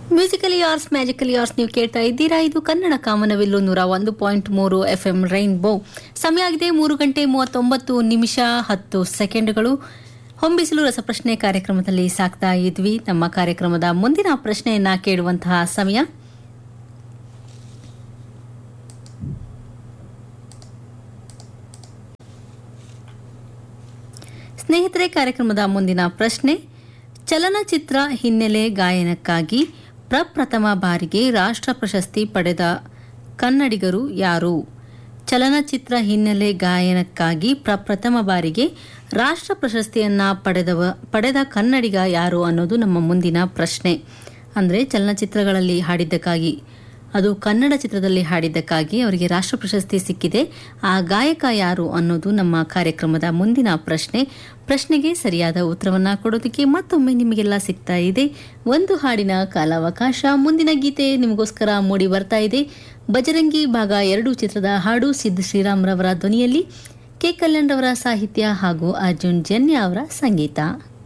musically hours magically hours ನೀವು ಕೇಳ್ತಾ ಇದ್ದೀರಾ ಇದು ಕನ್ನಡ ಕಾಮನವಿಲ್ಲು ನೂರ ಒಂದು ಪಾಯಿಂಟ್ ಮೂರು ಎಫ್ ಎಂ ರೈನ್ಬೋ ಸಮಯ ಆಗಿದೆ ಮೂರು ಗಂಟೆ ಮೂವತ್ತೊಂಬತ್ತು ನಿಮಿಷ ಹತ್ತು ಸೆಕೆಂಡ್ಗಳು ಹೊಂಬಿಸಿಲು ರಸಪ್ರಶ್ನೆ ಕಾರ್ಯಕ್ರಮದಲ್ಲಿ ಸಾಕ್ತಾ ಇದ್ವಿ ನಮ್ಮ ಕಾರ್ಯಕ್ರಮದ ಮುಂದಿನ ಪ್ರಶ್ನೆಯನ್ನ ಕೇಳುವಂತಹ ಸಮಯ ಸ್ನೇಹಿತರೆ ಕಾರ್ಯಕ್ರಮದ ಮುಂದಿನ ಪ್ರಶ್ನೆ ಚಲನಚಿತ್ರ ಹಿನ್ನೆಲೆ ಗಾಯನಕ್ಕಾಗಿ ಪ್ರಪ್ರಥಮ ಬಾರಿಗೆ ರಾಷ್ಟ್ರ ಪ್ರಶಸ್ತಿ ಪಡೆದ ಕನ್ನಡಿಗರು ಯಾರು ಚಲನಚಿತ್ರ ಹಿನ್ನೆಲೆ ಗಾಯನಕ್ಕಾಗಿ ಪ್ರಪ್ರಥಮ ಬಾರಿಗೆ ರಾಷ್ಟ್ರ ಪ್ರಶಸ್ತಿಯನ್ನ ಪಡೆದವ ಪಡೆದ ಕನ್ನಡಿಗ ಯಾರು ಅನ್ನೋದು ನಮ್ಮ ಮುಂದಿನ ಪ್ರಶ್ನೆ ಅಂದರೆ ಚಲನಚಿತ್ರಗಳಲ್ಲಿ ಹಾಡಿದ್ದಕ್ಕಾಗಿ ಅದು ಕನ್ನಡ ಚಿತ್ರದಲ್ಲಿ ಹಾಡಿದ್ದಕ್ಕಾಗಿ ಅವರಿಗೆ ರಾಷ್ಟ್ರ ಪ್ರಶಸ್ತಿ ಸಿಕ್ಕಿದೆ ಆ ಗಾಯಕ ಯಾರು ಅನ್ನೋದು ನಮ್ಮ ಕಾರ್ಯಕ್ರಮದ ಮುಂದಿನ ಪ್ರಶ್ನೆ ಪ್ರಶ್ನೆಗೆ ಸರಿಯಾದ ಉತ್ತರವನ್ನ ಕೊಡೋದಕ್ಕೆ ಮತ್ತೊಮ್ಮೆ ನಿಮಗೆಲ್ಲ ಸಿಗ್ತಾ ಇದೆ ಒಂದು ಹಾಡಿನ ಕಾಲಾವಕಾಶ ಮುಂದಿನ ಗೀತೆ ನಿಮಗೋಸ್ಕರ ಮೂಡಿ ಬರ್ತಾ ಇದೆ ಬಜರಂಗಿ ಭಾಗ ಎರಡು ಚಿತ್ರದ ಹಾಡು ಸಿದ್ಧ ಶ್ರೀರಾಮ್ರವರ ಧ್ವನಿಯಲ್ಲಿ ಕೆ ಕಲ್ಯಾಣ್ ರವರ ಸಾಹಿತ್ಯ ಹಾಗೂ ಅರ್ಜುನ್ ಜನ್ಯ ಅವರ ಸಂಗೀತ